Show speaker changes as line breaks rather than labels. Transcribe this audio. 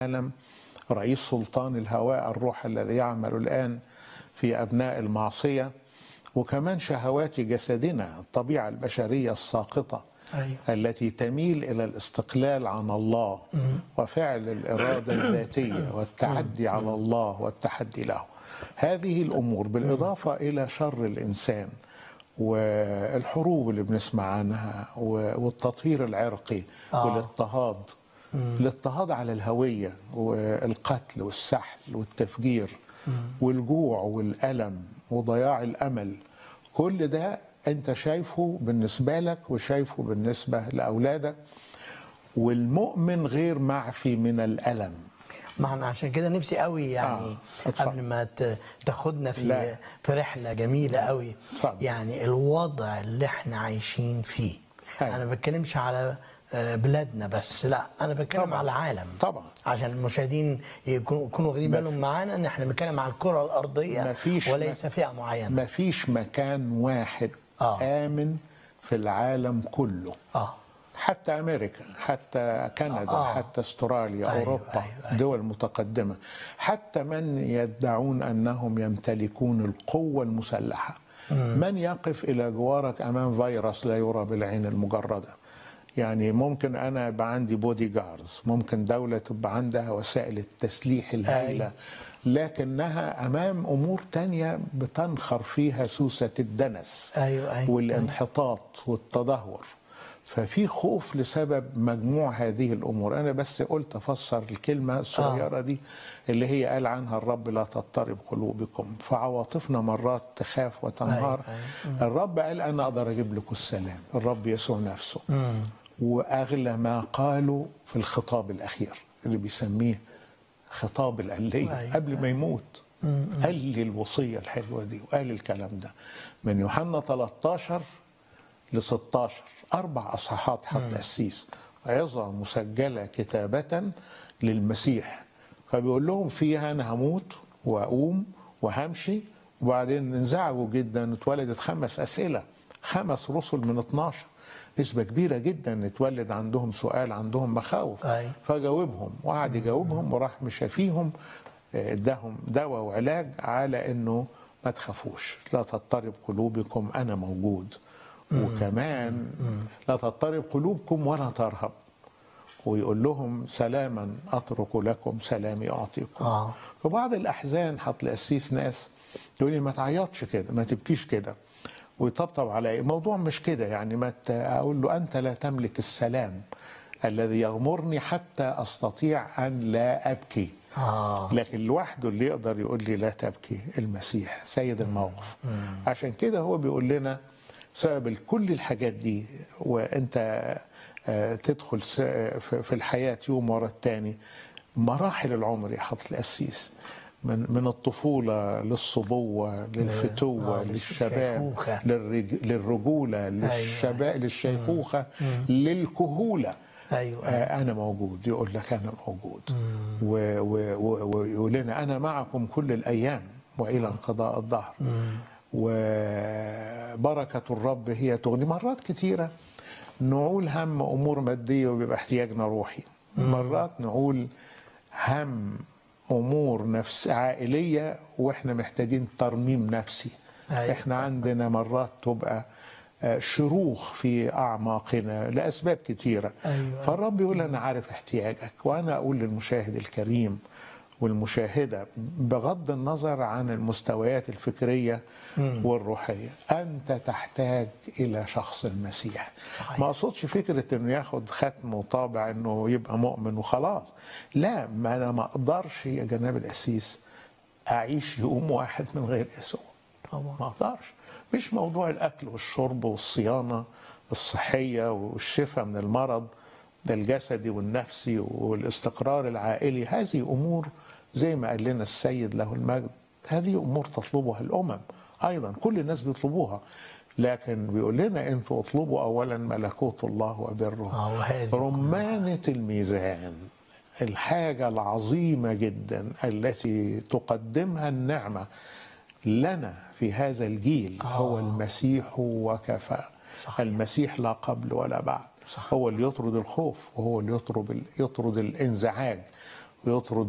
العالم رئيس سلطان الهواء الروح الذي يعمل الآن في أبناء المعصية وكمان شهوات جسدنا الطبيعة البشرية الساقطة
أيوة.
التي تميل إلى الاستقلال عن الله وفعل الإرادة الذاتية والتعدي على الله والتحدي له هذه الأمور بالإضافة إلى شر الإنسان والحروب اللي بنسمع عنها والتطهير العرقي
آه.
والاضطهاد الاضطهاد على الهوية والقتل والسحل والتفجير والجوع والألم وضياع الأمل كل ده أنت شايفه بالنسبة لك وشايفه بالنسبة لأولادك والمؤمن غير معفي من الألم
معنا عشان كده نفسي قوي يعني
آه، اتفضل.
قبل ما ت- تاخدنا في
لا.
في رحله جميله قوي
اتفضل.
يعني الوضع اللي احنا عايشين فيه
أيوة.
انا ما بتكلمش على آه، بلادنا بس لا انا بتكلم
طبعاً.
على العالم
طبعا
عشان المشاهدين يكونوا يكونوا واخدين بالهم معانا ان احنا بنتكلم على الكره الارضيه
مفيش-
وليس فئه معينه
ما فيش مكان واحد
آه.
آمن في العالم كله
اه
حتى امريكا حتى كندا
آه.
حتى استراليا
أيوة،
اوروبا
أيوة، أيوة.
دول متقدمه حتى من يدعون انهم يمتلكون القوه المسلحه من يقف الى جوارك امام فيروس لا يرى بالعين المجرده يعني ممكن انا يبقى عندي بودي جاردز ممكن دوله تبقى عندها وسائل التسليح الهائله
أيوة.
لكنها امام امور تانية بتنخر فيها سوسه الدنس
ايوه ايوه
والانحطاط والتدهور ففي خوف لسبب مجموع هذه الامور انا بس قلت افسر الكلمه الصغيره دي اللي هي قال عنها الرب لا تضطرب قلوبكم فعواطفنا مرات تخاف وتنهار
أيوة،
الرب قال انا اقدر اجيب لكم السلام الرب يسوع نفسه واغلى ما قالوا في الخطاب الاخير اللي بيسميه خطاب العلية
أيوة،
قبل ما يموت قال لي الوصية الحلوة دي وقال الكلام ده من يوحنا 13 ل 16 أربع أصحاحات حط أسيس عظة مسجلة كتابة للمسيح فبيقول لهم فيها أنا هموت وأقوم وهمشي وبعدين انزعجوا جدا اتولدت خمس أسئلة خمس رسل من 12 نسبة كبيرة جدا اتولد عندهم سؤال عندهم مخاوف
أي.
فجاوبهم وقعد يجاوبهم وراح مشافيهم آه، اداهم دواء وعلاج على انه ما تخافوش لا تضطرب قلوبكم انا موجود وكمان لا تضطرب قلوبكم ولا ترهب ويقول لهم سلاما اترك لكم سلامي اعطيكم
آه.
وبعض الاحزان حط لاسيس ناس يقول لي ما تعيطش كده ما تبكيش كده ويطبطب علي الموضوع مش كده يعني ما ت- اقول له انت لا تملك السلام الذي يغمرني حتى استطيع ان لا ابكي
اه
لكن لوحده اللي يقدر يقول لي لا تبكي المسيح سيد الموقف عشان كده هو بيقول لنا سبب كل الحاجات دي وانت آه، تدخل س- في في الحياة يوم ورا التاني مراحل العمر يا حضرة القسيس من من الطفولة للصبوة للفتوة
آه،
للشباب
للشيخوخة.
للرج- للرجولة للشباب للشيخوخة للكهولة
ايوه
آه، أنا موجود يقول لك أنا موجود و- و- و- ويقول لنا أنا معكم كل الأيام وإلى انقضاء الظهر وبركة الرب هي تغني مرات كتيرة نعول هم أمور مادية وبيبقى احتياجنا روحي مرات نقول هم أمور نفس عائلية وإحنا محتاجين ترميم نفسي
أيوة.
إحنا عندنا مرات تبقى آه، شروخ في أعماقنا لأسباب كتيرة
أيوة.
فالرب يقول أنا عارف احتياجك وأنا أقول للمشاهد الكريم والمشاهدة بغض النظر عن المستويات الفكرية والروحية أنت تحتاج إلى شخص المسيح
صحيح.
ما أقصدش فكرة أنه ياخد ختم وطابع أنه يبقى مؤمن وخلاص لا ما أنا ما أقدرش يا جناب الأسيس أعيش يوم واحد من غير يسوع
طبعا
ما اقدرش مش موضوع الاكل والشرب والصيانه الصحيه والشفاء من المرض ده الجسدي والنفسي والاستقرار العائلي هذه امور زي ما قال لنا السيد له المجد هذه امور تطلبها الامم ايضا كل الناس بيطلبوها لكن بيقول لنا انتوا اطلبوا اولا ملكوت الله وبره
اه وهذه
رمانة الميزان الحاجة العظيمة جدا التي تقدمها النعمة لنا في هذا الجيل هو المسيح وكفى
صحيح.
المسيح لا قبل ولا بعد
صح.
هو اللي يطرد الخوف وهو اللي يطرد يطرد الانزعاج ويطرد